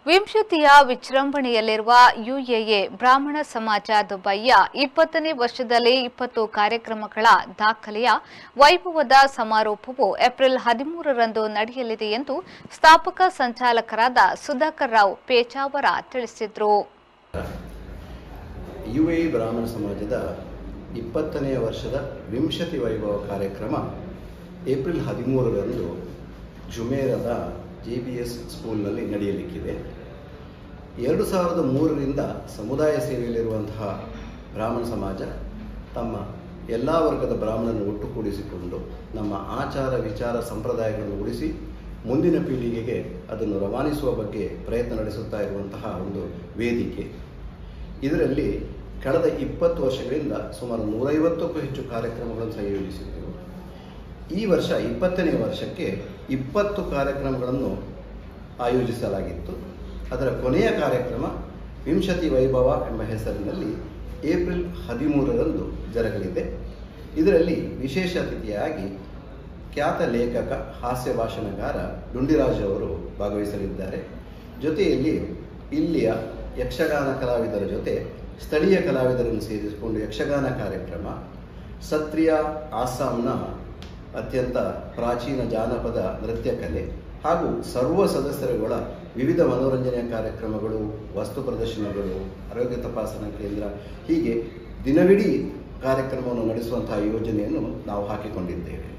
ವಿಂಶತಿಯ ವಿಜೃಂಭಣೆಯಲ್ಲಿರುವ ಯುಎಎ ಬ್ರಾಹ್ಮಣ ಸಮಾಜ ದುಬೈಯ ಇಪ್ಪತ್ತನೇ ವರ್ಷದಲ್ಲಿ ಇಪ್ಪತ್ತು ಕಾರ್ಯಕ್ರಮಗಳ ದಾಖಲೆಯ ವೈಭವದ ಸಮಾರೋಪವು ಏಪ್ರಿಲ್ ಹದಿಮೂರರಂದು ನಡೆಯಲಿದೆ ಎಂದು ಸ್ಥಾಪಕ ಸಂಚಾಲಕರಾದ ಸುಧಾಕರ್ ರಾವ್ ಪೇಚಾವರ ತಿಳಿಸಿದರು ಯು ಎ ಬ್ರಾಹ್ಮಣ ಸಮಾಜದ ಇಪ್ಪತ್ತನೆಯ ವರ್ಷದ ವಿಂಶತಿ ವೈಭವ ಕಾರ್ಯಕ್ರಮ ಏಪ್ರಿಲ್ ಹದಿಮೂರರಂದು ಜುಮೇರದ ಜೆ ಬಿ ಎಸ್ ಸ್ಕೂಲ್ನಲ್ಲಿ ನಡೆಯಲಿಕ್ಕಿದೆ ಎರಡು ಸಾವಿರದ ಮೂರರಿಂದ ಸಮುದಾಯ ಸೇವೆಯಲ್ಲಿರುವಂತಹ ಬ್ರಾಹ್ಮಣ ಸಮಾಜ ತಮ್ಮ ಎಲ್ಲ ವರ್ಗದ ಬ್ರಾಹ್ಮಣರನ್ನು ಒಟ್ಟುಗೂಡಿಸಿಕೊಂಡು ನಮ್ಮ ಆಚಾರ ವಿಚಾರ ಸಂಪ್ರದಾಯಗಳನ್ನು ಉಳಿಸಿ ಮುಂದಿನ ಪೀಳಿಗೆಗೆ ಅದನ್ನು ರವಾನಿಸುವ ಬಗ್ಗೆ ಪ್ರಯತ್ನ ನಡೆಸುತ್ತಾ ಇರುವಂತಹ ಒಂದು ವೇದಿಕೆ ಇದರಲ್ಲಿ ಕಳೆದ ಇಪ್ಪತ್ತು ವರ್ಷಗಳಿಂದ ಸುಮಾರು ನೂರೈವತ್ತಕ್ಕೂ ಹೆಚ್ಚು ಕಾರ್ಯಕ್ರಮಗಳನ್ನು ಸಂಯೋಜಿಸಿದ್ದೆವು ಈ ವರ್ಷ ಇಪ್ಪತ್ತನೇ ವರ್ಷಕ್ಕೆ ಇಪ್ಪತ್ತು ಕಾರ್ಯಕ್ರಮಗಳನ್ನು ಆಯೋಜಿಸಲಾಗಿತ್ತು ಅದರ ಕೊನೆಯ ಕಾರ್ಯಕ್ರಮ ವಿಂಶತಿ ವೈಭವ ಎಂಬ ಹೆಸರಿನಲ್ಲಿ ಏಪ್ರಿಲ್ ಹದಿಮೂರರಂದು ಜರಗಲಿದೆ ಇದರಲ್ಲಿ ವಿಶೇಷ ಅತಿಥಿಯಾಗಿ ಖ್ಯಾತ ಲೇಖಕ ಹಾಸ್ಯ ಭಾಷಣಗಾರ ಡುಂಡಿರಾಜ್ ಅವರು ಭಾಗವಹಿಸಲಿದ್ದಾರೆ ಜೊತೆಯಲ್ಲಿ ಇಲ್ಲಿಯ ಯಕ್ಷಗಾನ ಕಲಾವಿದರ ಜೊತೆ ಸ್ಥಳೀಯ ಕಲಾವಿದರನ್ನು ಸೇರಿಸಿಕೊಂಡು ಯಕ್ಷಗಾನ ಕಾರ್ಯಕ್ರಮ ಸತ್ರಿಯ ಆಸಾಂನ ಅತ್ಯಂತ ಪ್ರಾಚೀನ ಜಾನಪದ ನೃತ್ಯ ಕಲೆ ಹಾಗೂ ಸರ್ವ ಸದಸ್ಯರುಗಳ ವಿವಿಧ ಮನೋರಂಜನೆಯ ಕಾರ್ಯಕ್ರಮಗಳು ವಸ್ತು ಪ್ರದರ್ಶನಗಳು ಆರೋಗ್ಯ ತಪಾಸಣಾ ಕೇಂದ್ರ ಹೀಗೆ ದಿನವಿಡೀ ಕಾರ್ಯಕ್ರಮವನ್ನು ನಡೆಸುವಂತಹ ಯೋಜನೆಯನ್ನು ನಾವು ಹಾಕಿಕೊಂಡಿದ್ದೇವೆ